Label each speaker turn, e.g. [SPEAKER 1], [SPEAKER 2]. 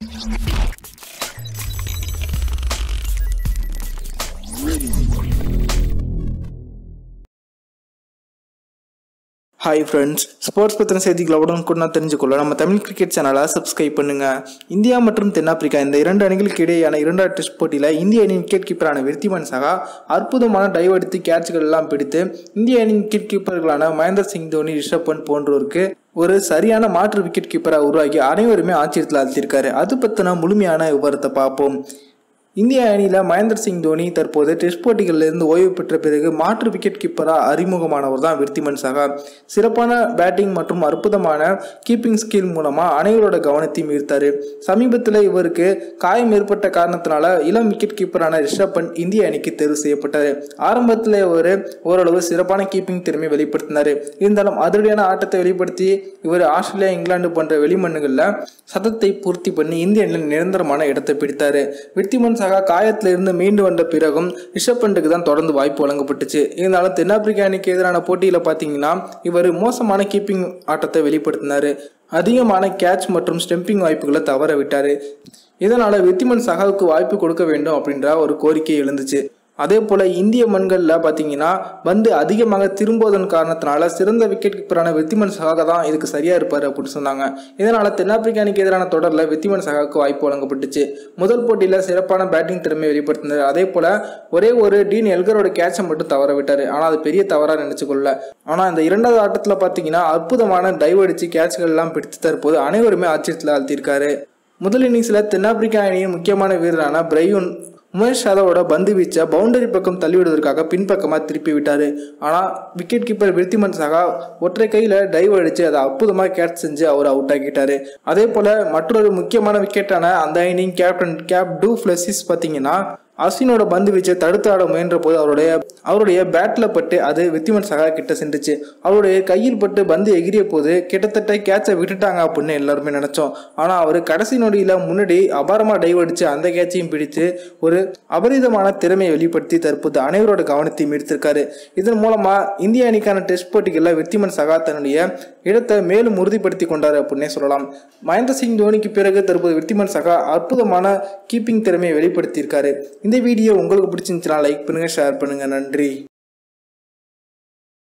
[SPEAKER 1] hi friends sports பற்றின செய்திகளை உடனுக்குடன் தெரிஞ்சுக்கொள்ள நம்ம தமிழ் கிரிக்கெட் சேனலை சப்ஸ்கிரைப் பண்ணுங்க இந்தியா மற்றும் தென்னாப்பிரிக்கா இந்த இரண்டு அணிகளுக்கு இடையேயான இரண்டாவது டெஸ்ட் போட்டியில் இந்திய அணியின் விக்கெட் கீப்பரான விருத்திமன் சகா அற்புதமான டைவ் அடித்து கேட்ச்கள் எல்லாம் பிடித்து இந்திய அணியின் விக்கெட் கீப்பர்களான மகேந்திர சிங் தோனி ரிஷப் பண்ட் போன்றோருக்கு ஒரு சரியான மாற்று விக்கெட் கீப்பராக உருவாக்கி அனைவருமே ஆச்சரியத்தில் அழுத்திருக்காரு அது பற்றின முழுமையான விவரத்தை பார்ப்போம் இந்திய அணியில் மகேந்திர சிங் தோனி தற்போது டெஸ்ட் போட்டிகளிலிருந்து ஓய்வு பெற்ற பிறகு மாற்று விக்கெட் கீப்பராக அறிமுகமானவர் தான் விருத்திமன் சகா சிறப்பான பேட்டிங் மற்றும் அற்புதமான கீப்பிங் ஸ்கில் மூலமாக அனைவரோட கவனத்தையும் ஈர்த்தார் சமீபத்தில் இவருக்கு காயம் ஏற்பட்ட காரணத்தினால இளம் விக்கெட் கீப்பரான ரிஷப் பண்ட் இந்திய அணிக்கு தேர்வு செய்யப்பட்டார் ஆரம்பத்தில் இவர் ஓரளவு சிறப்பான கீப்பிங் திறமை வெளிப்படுத்தினார் இருந்தாலும் அதிரடியான ஆட்டத்தை வெளிப்படுத்தி இவர் ஆஸ்திரேலியா இங்கிலாந்து போன்ற வெளிமண்ணுகளில் சதத்தை பூர்த்தி பண்ணி இந்திய அணியில் நிரந்தரமான இடத்தை பிடித்தார் விருத்திமன் சகா காயத்திலிருந்து மீண்டு வந்த பிறகும் ரிஷப் பண்டுக்கு தான் தொடர்ந்து வாய்ப்பு வழங்கப்பட்டுச்சு இருந்தாலும் தென்னாப்பிரிக்கா அணிக்கு எதிரான போட்டியில் பார்த்தீங்கன்னா இவர் மோசமான கீப்பிங் ஆட்டத்தை வெளிப்படுத்தினார் அதிகமான கேட்ச் மற்றும் ஸ்டெம்பிங் வாய்ப்புகளை தவற விட்டார் இதனால் வித்திமன் சகாவுக்கு வாய்ப்பு கொடுக்க வேண்டும் அப்படின்ற ஒரு கோரிக்கை எழுந்துச்சு அதே போல் இந்திய மண்களில் பார்த்தீங்கன்னா வந்து அதிகமாக திரும்புவதன் காரணத்தினால சிறந்த விக்கெட் கீப்பரான வித்திமன் சகா தான் இதுக்கு சரியாக இருப்பார் அப்படின்னு சொன்னாங்க இதனால் தென்னாப்பிரிக்கா அணிக்கு எதிரான தொடரில் வித்திமன் சகாவுக்கு வாய்ப்பு வழங்கப்பட்டுச்சு முதல் போட்டியில் சிறப்பான பேட்டிங் திறமையை வெளிப்படுத்தினார் அதே போல் ஒரே ஒரு டீன் எல்கரோட கேட்சை மட்டும் தவற விட்டார் ஆனால் அது பெரிய தவறாக நினச்சிக்கொள்ள ஆனால் இந்த இரண்டாவது ஆட்டத்தில் பார்த்தீங்கன்னா அற்புதமான டைவ் அடித்து கேட்ச்கள் எல்லாம் பிடித்து தற்போது அனைவருமே ஆச்சரியத்தில் ஆழ்த்தியிருக்காரு முதல் இன்னிங்ஸில் தென்னாப்பிரிக்கா அணியின் முக்கியமான வீரரான பிரையூன் உமேஷ் யாதவோட பந்து வீச்சை பவுண்டரி பக்கம் தள்ளிவிடுவதற்காக பின்பக்கமாக திருப்பி விட்டார் ஆனால் விக்கெட் கீப்பர் விருத்திமன் சகா ஒற்றை கையில் டைவ் அடித்து அதை அற்புதமாக கேட்ச் செஞ்சு அவர் அவுட் ஆக்கிட்டார் அதே போல் மற்றொரு முக்கியமான விக்கெட்டான அந்த இன்னிங் கேப்டன் கேப் டூ ஃப்ளெசிஸ் பார்த்தீங்கன்னா அஸ்வினோட பந்து வீச்சை தடுத்து ஆட முயன்ற போது அவருடைய அவருடைய பேட்டில் பட்டு அது வித்திமன் சகா கிட்ட சென்றுச்சு அவருடைய கையில் பட்டு பந்து எகிரிய போது கிட்டத்தட்ட கேட்சை விட்டுட்டாங்க அப்படின்னு எல்லாருமே நினச்சோம் ஆனால் அவர் கடைசி நொடியில் முன்னாடி அபாரமாக டைவ் அடித்து அந்த கேட்சையும் பிடித்து ஒரு அபரிதமான திறமையை வெளிப்படுத்தி தற்போது அனைவரோட கவனத்தையும் ஈர்த்திருக்காரு இதன் மூலமாக இந்திய அணிக்கான டெஸ்ட் போட்டிகளில் வித்திமன் சகா தன்னுடைய இடத்தை மேலும் உறுதிப்படுத்தி கொண்டார் அப்படின்னே சொல்லலாம் மகேந்திர சிங் தோனிக்கு பிறகு தற்போது வித்திமன் சகா அற்புதமான கீப்பிங் திறமையை வெளிப்படுத்தியிருக்காரு இந்த வீடியோ உங்களுக்கு பிடிச்சிருந்துச்சுன்னா லைக் பண்ணுங்கள் ஷேர் பண்ணுங்கள் நன்றி